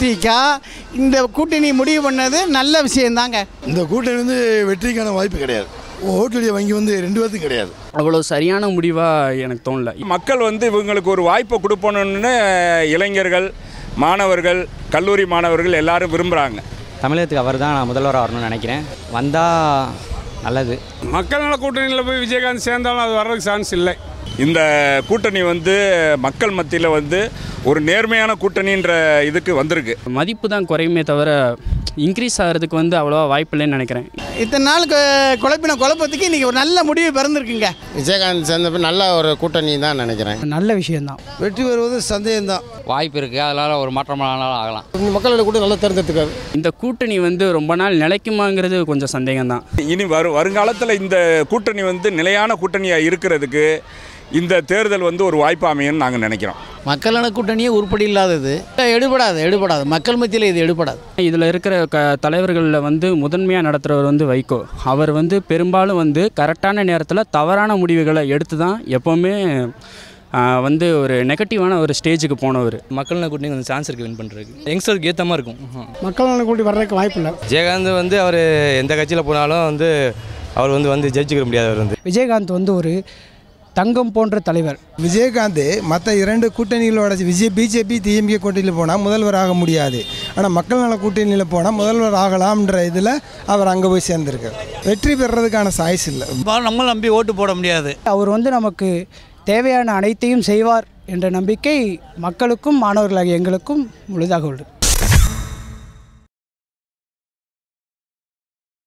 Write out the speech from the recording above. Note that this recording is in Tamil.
தேமுதிக இந்த கூட்டணி முடிவு பண்ணது நல்ல விஷயம்தாங்க இந்த கூட்டணி வந்து வெற்றிக்கான வாய்ப்பு கிடையாது ஓட்டுடைய வங்கி வந்து ரெண்டு பேர்த்துக்கும் கிடையாது அவ்வளோ சரியான முடிவாக எனக்கு தோணல மக்கள் வந்து இவங்களுக்கு ஒரு வாய்ப்பை கொடுப்பணும்னு இளைஞர்கள் மாணவர்கள் கல்லூரி மாணவர்கள் எல்லாரும் விரும்புகிறாங்க தமிழகத்துக்கு அவர் தான் நான் முதல்வராக வரணும்னு நினைக்கிறேன் வந்தால் நல்லது மக்கள் நல கூட்டணியில் போய் விஜயகாந்த் சேர்ந்தாலும் அது வர்றதுக்கு சான்ஸ் இல்லை இந்த கூட்டணி வந்து மக்கள் மத்தியில் வந்து ஒரு நேர்மையான கூட்டணின்ற இதுக்கு வந்திருக்கு மதிப்பு தான் குறையுமே தவிர இன்க்ரீஸ் ஆகிறதுக்கு வந்து அவ்வளோவா வாய்ப்பு இல்லைன்னு நினைக்கிறேன் இத்தனை நாள் கு- குழப்பின குழப்பத்துக்கு இன்றைக்கி ஒரு நல்ல முடிவு பிறந்திருக்குங்க விஜயகாந்த் சேர்ந்தப்ப நல்ல ஒரு கூட்டணி தான் நினைக்கிறேன் நல்ல விஷயம்தான் வெற்றி பெறுவது சந்தேகம்தான் வாய்ப்பு இருக்குது அதனால் ஒரு மாற்றமானாலும் ஆகலாம் மக்களோட கூட நல்லா தேர்ந்தெடுத்துக்காரு இந்த கூட்டணி வந்து ரொம்ப நாள் நிலைக்குமாங்கிறது கொஞ்சம் சந்தேகம்தான் இனி வரும் வருங்காலத்தில் இந்த கூட்டணி வந்து நிலையான கூட்டணியாக இருக்கிறதுக்கு இந்த தேர்தல் வந்து ஒரு வாய்ப்பு அமையும்னு நாங்கள் நினைக்கிறோம் மக்கள் நல கூட்டணியே உருப்படி இல்லாதது எடுபடாது எடுபடாது மக்கள் மத்தியில் இது எடுபடாது இதில் இருக்கிற க தலைவர்களில் வந்து முதன்மையாக நடத்துகிறவர் வந்து வைகோ அவர் வந்து பெரும்பாலும் வந்து கரெக்டான நேரத்தில் தவறான முடிவுகளை எடுத்து தான் எப்போவுமே ஆ, வந்து ஒரு நெகட்டிவான ஒரு ஸ்டேஜுக்கு போனவர் மக்கள் நல கூட்டணி கொஞ்சம் சான்ஸ் இருக்குது வின் பண்ணுறதுக்கு யங்ஸ்டருக்கு ஏற்ற மாதிரி இருக்கும் மக்கள் நல கூட்டி வர்றதுக்கு வாய்ப்பு இல்லை விஜயகாந்த் வந்து அவர் எந்த கட்சியில் போனாலும் வந்து அவர் வந்து வந்து ஜெயிச்சுக்கிற முடியாதவர் வந்து விஜயகாந்த் வந்து ஒரு தங்கம் போன்ற தலைவர் விஜயகாந்த் மற்ற இரண்டு கூட்டணிகளோட விஜய் பிஜேபி டிஎம்கே கூட்டணியில் போனால் முதல்வர் ஆக முடியாது ஆனால் மக்கள் நல கூட்டணியில் போனால் முதல்வர் ஆகலாம்ன்ற இதில் அவர் அங்கே போய் சேர்ந்திருக்கார் வெற்றி பெறுறதுக்கான சாய்ஸ் இல்லை நம்ம நம்பி ஓட்டு போட முடியாது அவர் வந்து நமக்கு தேவையான அனைத்தையும் செய்வார் என்ற நம்பிக்கை மக்களுக்கும் மாணவர்களாகிய எங்களுக்கும் முழுதாக உள்ளது